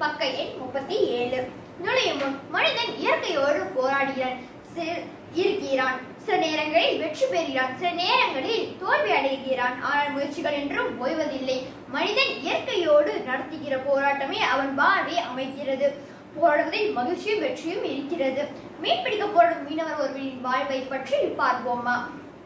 பக்க எண் முப்பத்தி ஏழு நுழையும் முன் மனிதன் இயற்கையோடு போராடுகிறான் சி- இருக்கிறான் சில நேரங்களில் வெற்றி பெறுகிறான் சில நேரங்களில் தோல்வி அடைகிறான் ஆனால் முயற்சிகள் என்றும் ஓய்வதில்லை மனிதன் இயற்கையோடு நடத்துகிற போராட்டமே அவன் வாழ்வை அமைக்கிறது போராடுவதில் மகிழ்ச்சியும் வெற்றியும் இருக்கிறது மீன்பிடிக்க போடும் மீனவர் ஒருவரின் வாழ்வை பற்றி பார்ப்போமா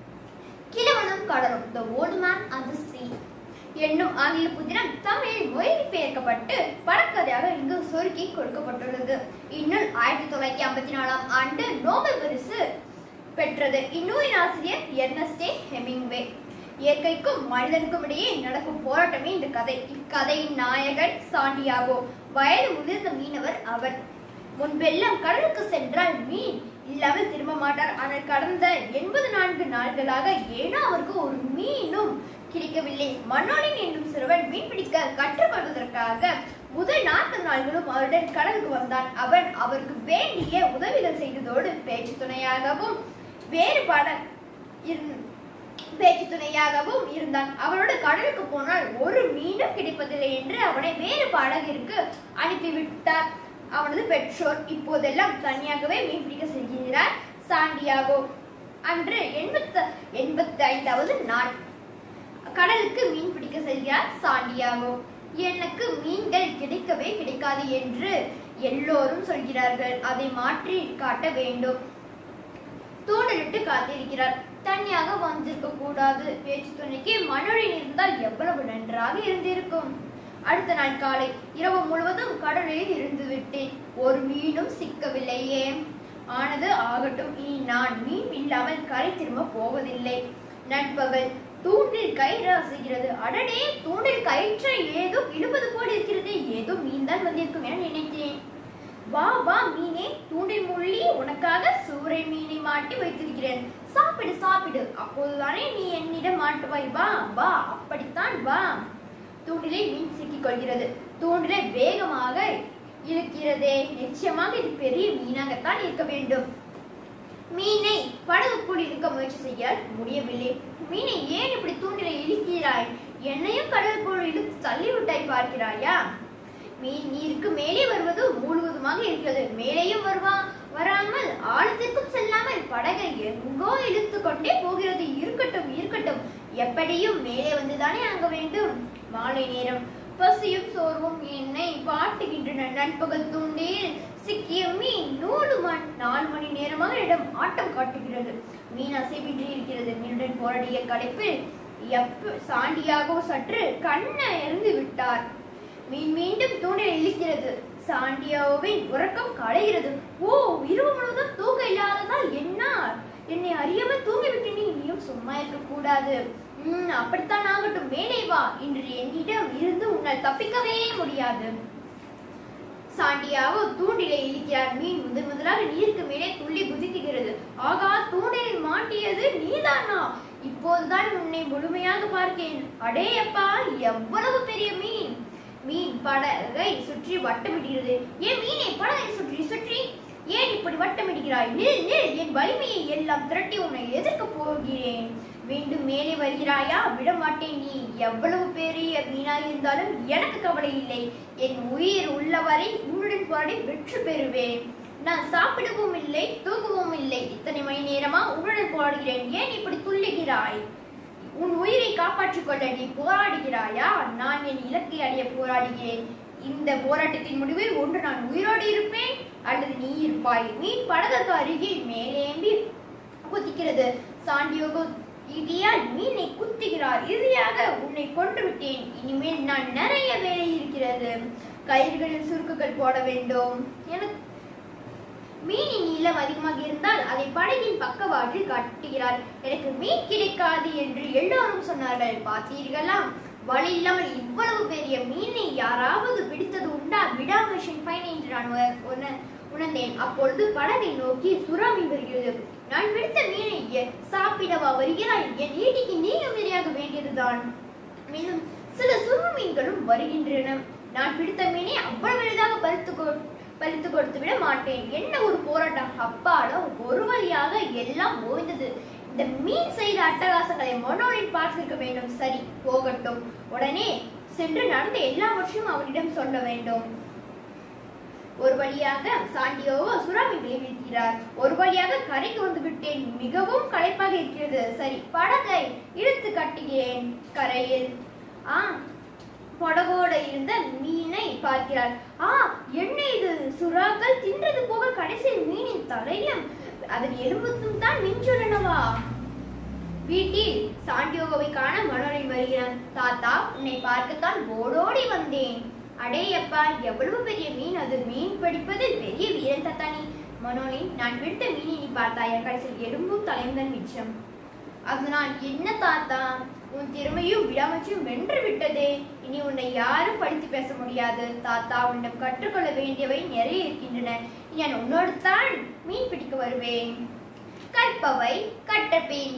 கிழவனும் கடலும் the old man and the sea என்னும் ஆங்கில புதினம் தமிழில் மொழிபெயர்க்கப்பட்டு படக்கதையாக இங்கு சொருக்கி கொடுக்கப்பட்டுள்ளது இந்நூல் ஆயிரத்தி தொள்ளாயிரத்தி ஐம்பத்தி நாலாம் ஆண்டு நோபல் பரிசு பெற்றது இந்நூலின் ஆசிரியர் எர்னஸ்டே ஹெமிங்வே இயற்கைக்கும் மனிதனுக்கும் இடையே நடக்கும் போராட்டமே இந்த கதை இக்கதையின் நாயகன் சாண்டியாகோ வயது முதிர்ந்த மீனவர் அவர் முன்பெல்லாம் கடலுக்கு சென்றால் மீன் இல்லாமல் திரும்ப மாட்டார் ஆனால் கடந்த எண்பது நான்கு நாட்களாக ஏனோ அவருக்கு ஒரு மீனும் கிடைக்கவில்லை மன்னோனின் என்னும் சிறுவன் மீன் பிடிக்க கற்றுக்கொள்வதற்காக முதல் நாற்பது நாள்களும் அவருடன் கடலுக்கு வந்தான் அவன் அவருக்கு வேண்டிய உதவிகள் செய்ததோடு பேச்சு துணையாகவும் வேறுபாட இருந்- பேச்சு துணையாகவும் இருந்தான் அவனோடு கடலுக்கு போனால் ஒரு மீனும் கிடைப்பதில்லை என்று அவனை வேறு படகிற்கு அனுப்பிவிட்டார் அவனது பெற்றோர் இப்போதெல்லாம் தனியாகவே மீன் பிடிக்க செல்கிறார் சாண்டியாகோ அன்று எண்பத்த எண்பத்தி ஐந்தாவது நாள் கடலுக்கு மீன் பிடிக்க செல்கிறார் சாண்டியாகோ எனக்கு மீன்கள் கிடைக்கவே கிடைக்காது என்று எல்லோரும் சொல்கிறார்கள் அதை மாற்றி காட்ட வேண்டும் தூண்டலிட்டு காத்திருக்கிறார் தனியாக வந்திருக்க கூடாது பேச்சு துணைக்கு மனோரின் இருந்தால் எவ்வளவு நன்றாக இருந்திருக்கும் அடுத்த நாள் காலை இரவு முழுவதும் கடலில் இருந்து விட்டேன் ஒரு மீனும் சிக்கவில்லையே ஆனது ஆகட்டும் இனி நான் மீன் இல்லாமல் கரை திரும்ப போவதில்லை நண்பகல் தூண்டில் கயிறு அசைகிறது அடடே தூண்டில் கயிற்றை ஏதோ இழுப்பது போல் இருக்கிறது ஏதோ மீன் தான் வந்திருக்கும் என நினைக்கிறேன் வா வா மீனே தூண்டில் முள்ளி உனக்காக சூறை மீனை மாட்டி வைத்திருக்கிறேன் சாப்பிடு சாப்பிடு அப்போதுதானே நீ என்னிடம் மாட்டுவாய் வா வா அப்படித்தான் வா தூண்டிலை மீன் சிக்கிக் கொள்கிறது தூண்டிலை வேகமாக இழுக்கிறதே நிச்சயமாக இது பெரிய மீனாகத்தான் இருக்க வேண்டும் மீனை படகுக்குள் இழுக்க முயற்சி செய்ய முடியவில்லை மீனை ஏன் இப்படி தூண்டிலை இழுக்கிறாய் என்னையும் கடலுக்குள் இழுத்து தள்ளிவிட்டாய் பார்க்கிறாயா மீன் நீருக்கு மேலே வருவது மூழ்குவதுமாக இருக்கிறது மேலேயும் வருவா வராமல் ஆழத்திற்கும் செல்லாமல் படகை எங்கோ இழுத்து கொண்டே போகிறது இருக்கட்டும் இருக்கட்டும் எப்படியும் மேலே வந்துதானே ஆக வேண்டும் மாலை நேரம் பசியும் சோர்வும் என்னை வாட்டுகின்றன நண்பகல் தூண்டில் சிக்கிய மீன் நூறு மணி நாலு மணி நேரமாக இடம் ஆட்டம் காட்டுகிறது மீன் அசைவின்றி இருக்கிறது மீனுடன் போராடிய கடைப்பில் எப்ப சாண்டியாகோ சற்று கண்ணை எறிந்து விட்டார் மீன் மீண்டும் தூண்டில் இழுக்கிறது சாண்டியாவோவின் உறக்கம் களைகிறது ஓ இரவு முழுவதும் தூக்க இல்லாததால் என்ன என்னை அறியாமல் தூங்கிவிட்டு நீ நீயும் சும்மா இருக்க கூடாது ம் அப்படித்தான் ஆகட்டும் மேலே வா இன்று என்னிடம் இருந்து உன்னால் தப்பிக்கவே முடியாது சாண்டியாவோ தூண்டிலை இழுக்கிறார் மீன் முதன் முதலாக நீருக்கு மேலே துள்ளி குதிக்குகிறது ஆகா தூண்டிலில் மாட்டியது நீதானா இப்போதுதான் உன்னை முழுமையாக பார்க்கிறேன் அடே அப்பா எவ்வளவு பெரிய மீன் மீன் படகை சுற்றி வட்டமிடுகிறது ஏன் மீனை படகை சுற்றி சுற்றி ஏன் இப்படி வட்டமிடுகிறாய் நில் நில் என் வலிமையை எல்லாம் திரட்டி உன்னை எதிர்க்க போகிறேன் மீண்டும் மேலே வருகிறாயா விட மாட்டேன் நீ எவ்வளவு பெரிய மீனாய் இருந்தாலும் எனக்கு கவலை இல்லை என் உயிர் உள்ளவரை உன்னுடன் போராடி வெற்றி பெறுவேன் நான் சாப்பிடவும் இல்லை தூங்கவும் இல்லை இத்தனை மணி நேரமா உன்னுடன் போராடுகிறேன் ஏன் இப்படி துள்ளுகிறாய் உன் உயிரை காப்பாற்றிக் கொள்ள நீ போராடுகிறாயா நான் என் இலக்கை அடைய போராடுகிறேன் இந்த போராட்டத்தின் முடிவில் ஒன்று நான் உயிரோடு இருப்பேன் அல்லது நீ இருப்பாய் மீன் படகுக்கு அருகில் மேலேம்பி குதிக்கிறது சாண்டியோகோ இடியால் மீனை குத்துகிறார் இறுதியாக உன்னை கொன்று விட்டேன் இனிமேல் நான் நிறைய வேலை இருக்கிறது கயிறுகளில் சுருக்குகள் போட வேண்டும் எனக்கு மீனின் நீளம் அதிகமாக இருந்தால் அதை படகின் பக்கவாட்டில் கட்டுகிறார் எனக்கு மீன் கிடைக்காது என்று எல்லோரும் சொன்னார்கள் பார்த்தீர்களா வழி இல்லாமல் இவ்வளவு பெரிய மீனை யாராவது பிடித்தது உண்டா விடாமிஷன் ஃபைன் என்று நான் உண- உண- உணர்ந்தேன் அப்பொழுது படகை நோக்கி சுறாமி வருகிறது நான் பிடித்த மீனை எ- சாப்பிடவா வருகிறாய் என் ஈட்டிக்கு நீங்க மீறியாக வேண்டியதுதான் மேலும் சில சுரு மீன்களும் வருகின்றன நான் பிடித்த மீனை அவ்வளவு எளிதாக பறித்து கொ- பறித்து கொடுத்து விட மாட்டேன் என்ன ஒரு போராட்டம் அப்பாடா ஒரு வழியாக எல்லாம் ஓய்ந்தது இந்த மீன் செய்த அட்டகாசங்களை மனோரின் பார்த்திருக்க வேண்டும் சரி போகட்டும் உடனே சென்று நடந்த எல்லாவற்றையும் அவனிடம் சொல்ல வேண்டும் ஒரு வழியாக சாண்டியோவோ சுறாமீன்களை வீழ்த்துகிறார் ஒரு வழியாக கரைக்கு வந்து விட்டேன் மிகவும் களைப்பாக இருக்கிறது சரி படகை இழுத்து கட்டுகிறேன் கரையில் ஆ படகோட இருந்த மீனை பார்க்கிறார் ஆ என்ன இது சுறாக்கள் தின்றது போக கடைசியில் மீனின் தலையும் அதன் எலும்புக்கும் தான் மிஞ்சுள்ளனவா வீட்டில் சாண்டியோகோவை காண மனோரன் வருகிறான் தாத்தா உன்னை பார்க்கத்தான் ஓடோடி வந்தேன் அடேயப்பா எவ்வளவு பெரிய மீன் அது மீன் பிடிப்பதில் பெரிய வீரன் தாத்தா நீ மனோலின் நான் பிடித்த மீனை நீ பார்த்தாயா கடைசியில் எலும்பும் தலையும் தான் மிச்சம் அதனால் என்ன தாத்தா உன் திறமையும் விடாமச்சும் வென்று விட்டதே இனி உன்னை யாரும் படித்து பேச முடியாது தாத்தா உன்னிடம் கற்றுக்கொள்ள வேண்டியவை நிறைய இருக்கின்றன நான் உன்னோடு தான் மீன் பிடிக்க வருவேன் கற்பவை கற்றபின்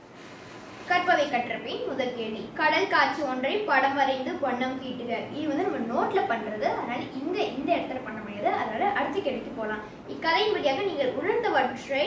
கற்பவை கற்றபின் முதல் கேள்வி கடல் காட்சி ஒன்றை படம் வரைந்து வண்ணம் தீட்டுக இது வந்து நம்ம நோட்ல பண்றது அதனால இங்க இந்த இடத்துல பண்ண முடியாது அதனால அடுத்த கேள்விக்கு போலாம் இக்கதையின் வழியாக நீங்கள் உணர்ந்தவற்றை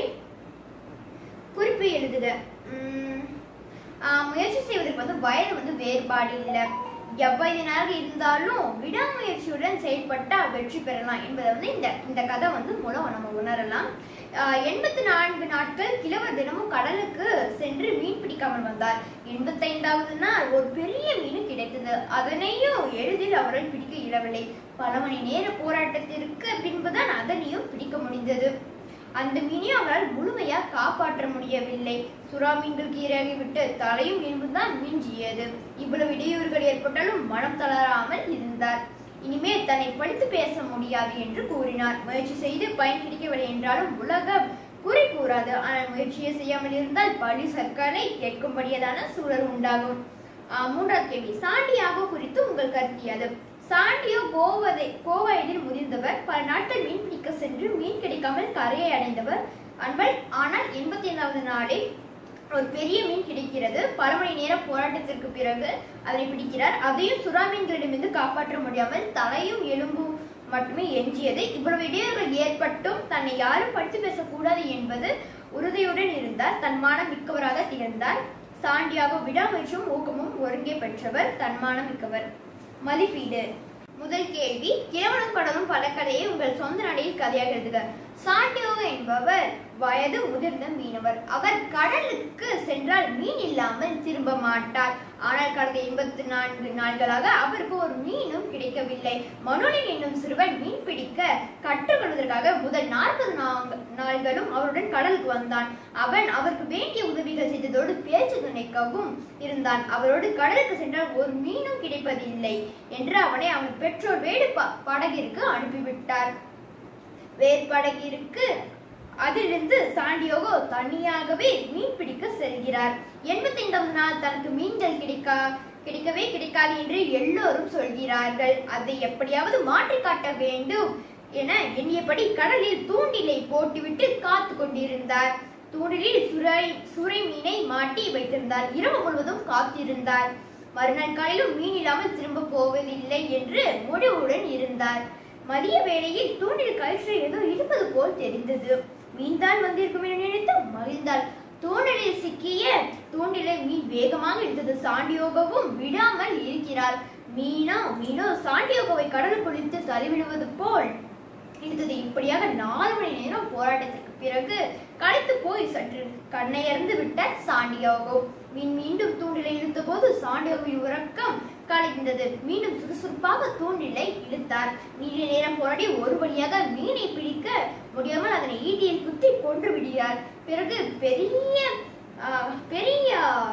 குறிப்பு எழுதுக உம், ஆஹ், முயற்சி செய்வதற்கு வந்து வயது வந்து வேறுபாடு இல்லை எவ்வயதினாக இருந்தாலும் விடாமுயற்சியுடன் செயல்பட்டால் வெற்றி பெறலாம் என்பதை வந்து இந்த இந்த கதை வந்து மூலம் நம்ம உணரலாம் எண்பத்தி நான்கு நாட்கள் கிழவர் தினமும் கடலுக்கு சென்று மீன் பிடிக்காமல் வந்தார் எண்பத்தைந்தாவது நாள் ஒரு பெரிய மீன் கிடைத்தது அதனையும் எளிதில் அவரால் பிடிக்க இயலவில்லை பல மணி நேர போராட்டத்திற்கு பின்புதான் அதனையும் பிடிக்க முடிந்தது அந்த மீனையும் அவரால் முழுமையா காப்பாற்ற முடியவில்லை சுறா மீன்களுக்கு இரையாகி விட்டு தலையும் எலும்புதான் மிஞ்சியது இவ்வளவு இடையூறுகள் ஏற்பட்டாலும் மனம் தளராமல் இருந்தார் இனிமேல் தன்னை படித்து பேச முடியாது என்று கூறினார் முயற்சி செய்து பயன் கிடைக்கவில்லை என்றாலும் உலகம் குறி கூறாது ஆனால் முயற்சியை செய்யாமல் இருந்தால் பழி சர்க்காரை கேட்கும்படியதான சூழல் உண்டாகும் ஆஹ் மூன்றாவது கேள்வி சாண்டியாகோ குறித்து உங்கள் கருத்து யாது சாண்டியோ கோவதை கோவயதில் முதிர்ந்தவர் பல நாட்கள் மீன் பிடிக்க சென்று மீன் கிடைக்காமல் கரையை அடைந்தவர் அன்பல் ஆனால் எண்பத்தி ஐந்தாவது நாளில் ஒரு பெரிய மீன் கிடைக்கிறது பல மணி நேர போராட்டத்திற்கு பிறகு அதனை பிடிக்கிறார் அதையும் சுறா மீன்களிடமிருந்து காப்பாற்ற முடியாமல் தலையும் எலும்பும் மட்டுமே எஞ்சியது இவ்வளவு இடையூறுகள் ஏற்பட்டும் தன்னை யாரும் படித்து பேசக்கூடாது என்பது உறுதியுடன் இருந்தார் தன்மானம் மிக்கவராக திகழ்ந்தார் சாண்டியாகோ விடாமுயற்சியும் ஊக்கமும் ஒருங்கே பெற்றவர் தன்மானம் மிக்கவர் மதிப்பீடு முதல் கேள்வி கிழவனும் கடலும் பல கதையை உங்கள் சொந்த நடையில் கதையாக எழுதுக சாண்டியோகோ என்பவர் வயது முதிர்ந்த மீனவர் அவர் கடலுக்கு சென்றால் மீன் இல்லாமல் திரும்ப மாட்டார் ஆனால் கடந்த எண்பத்தி நான்கு நாட்களாக அவருக்கு ஒரு மீனும் கிடைக்கவில்லை மனோலின் என்னும் சிறுவன் மீன் பிடிக்க கற்றுக்கொள்வதற்காக முதல் நாற்பது நாள்களும் அவருடன் கடலுக்கு வந்தான் அவன் அவருக்கு வேண்டிய உதவிகள் செய்ததோடு பேச்சு துணைக்கவும் இருந்தான் அவரோடு கடலுக்கு சென்றால் ஒரு மீனும் கிடைப்பதில்லை என்று அவனை அவன் பெற்றோர் வேடு ப- படகிற்கு அனுப்பிவிட்டார் வேற்படகிற்கு அதிலிருந்து சாண்டியோகோ தனியாகவே மீன் பிடிக்க செல்கிறார் எண்பத்தைந்தாவது நாள் தனக்கு மீன்கள் கிடைக்கா கிடைக்கவே கிடைக்காது என்று எல்லோரும் சொல்கிறார்கள் அதை எப்படியாவது மாற்றி காட்ட வேண்டும் என எண்ணியபடி கடலில் தூண்டிலை போட்டுவிட்டு காத்து கொண்டிருந்தார் தூண்டிலில் சுரை சுரை மீனை மாட்டி வைத்திருந்தார் இரவு முழுவதும் காத்திருந்தார் மறுநாள் காலையிலும் மீன் இல்லாமல் திரும்ப போவதில்லை என்று முடிவுடன் இருந்தார் மதிய வேளையில் தூண்டில் கயிற்று ஏதோ இழுப்பது போல் தெரிந்தது மீன்தான் வந்திருக்கும் என நினைத்து மகிழ்ந்தாள் தூண்டிலில் சிக்கிய தூண்டிலை மீன் வேகமாக இழுத்தது சாண்டியோகவும் விடாமல் இருக்கிறார் மீனோ மீனோ சாண்டியோகோவை கடலுக்குள் இழுத்து தள்ளிவிடுவது போல் இழுத்தது இப்படியாக நாலு மணி நேரம் போராட்டத்திற்கு பிறகு களைத்து போய் சற்று கண்ணையர்ந்து விட்டார் சாண்டியாகோ மீன் மீண்டும் தூண்டிலை இழுத்த போது சாண்டியாகோவின் உறக்கம் கலைந்தது மீண்டும் சுறுசுறுப்பாக தூண்டிலை இழுத்தார் நீண்ட நேரம் போராடி ஒரு வழியாக மீனை பிடிக்க முடியாமல் அதனை ஈட்டியில் குத்தி கொன்று விடுகிறார் பிறகு பெரிய ஆஹ், பெரிய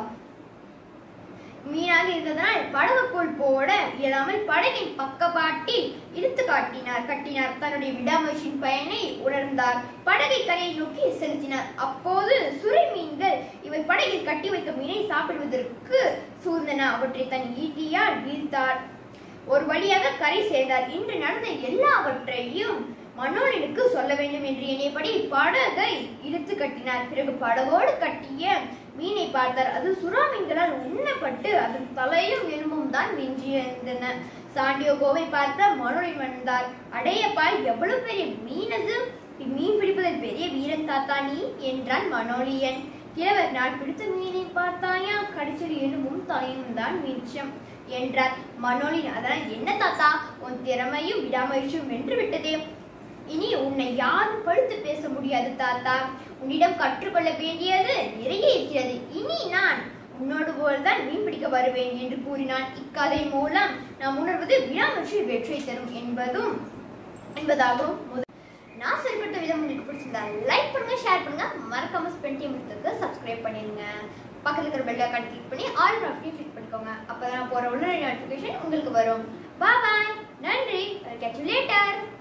மீனாக இருந்ததனால் படகுக்குள் போட இயலாமல் படகின் பக்கபாட்டில் இழுத்து காட்டினார் கட்டினார் தன்னுடைய விடாமுயற்சியின் பயனை உணர்ந்தார் படகை கரையை நோக்கி செலுத்தினார் அப்போது சுரை மீன்கள் இவை படகில் கட்டி வைத்த மீனை சாப்பிடுவதற்கு சூழ்ந்தன அவற்றை தன் ஈட்டியால் வீழ்த்தார் ஒரு வழியாக கரை சேர்ந்தார் இன்று நடந்த எல்லாவற்றையும் மனோலினுக்கு சொல்ல வேண்டும் என்று எண்ணியபடி படகை இழுத்து கட்டினார் பிறகு படகோடு கட்டிய மீனை பார்த்தார் அது சுறா மீன்களால் உண்ணப்பட்டு அதன் தலையும் எலும்பும் தான் மிஞ்சியிருந்தன சாண்டியோகோவை பார்த்த மனோலின் வந்தார் அடையப்பா எவ்வளவு பெரிய மீன் அது மீன் பிடிப்பதில் பெரிய வீரன் தாத்தா நீ என்றான் மனோலியன் கிழவர் நான் பிடித்த மீனை பார்த்தாயா கடைசியில் எலும்பும் தலையும் தான் மிச்சம் என்றார் மனோலின் அதனால் என்ன தாத்தா உன் திறமையும் விடாமுயற்சியும் வென்று விட்டதே இனி உன்னை யாரும் படுத்து பேச முடியாது தாத்தா உன்னிடம் கற்றுக்கொள்ள வேண்டியது நிறைய இருக்கிறது இனி நான் உன்னோடு போல்தான் மீன் பிடிக்க வருவேன் என்று கூறினான் இக்கதை மூலம் நாம் உணர்வது விடாமுயற்சி வெற்றி தரும் என்பதும் என்பதாகவும் முதல் நான் செயல்பட்ட விதம் உங்களுக்கு பிடிச்சிருந்தா லைக் பண்ணுங்க ஷேர் பண்ணுங்க மறக்காம ஸ்பெண்ட் டைம் எடுத்துக்க சப்ஸ்கிரைப் பண்ணிடுங்க பக்கத்துல இருக்கிற பெல் ஐக்கான் கிளிக் பண்ணி ஆல் நோட்டிஃபிகேஷன் கிளிக் பண்ணிக்கோங்க அப்பதான் நான் போற உடனடி நோட்டிஃபிகேஷன் உங்களுக்கு வரும் பாய் பாய் நன்றி கேட்ச் லேட்டர்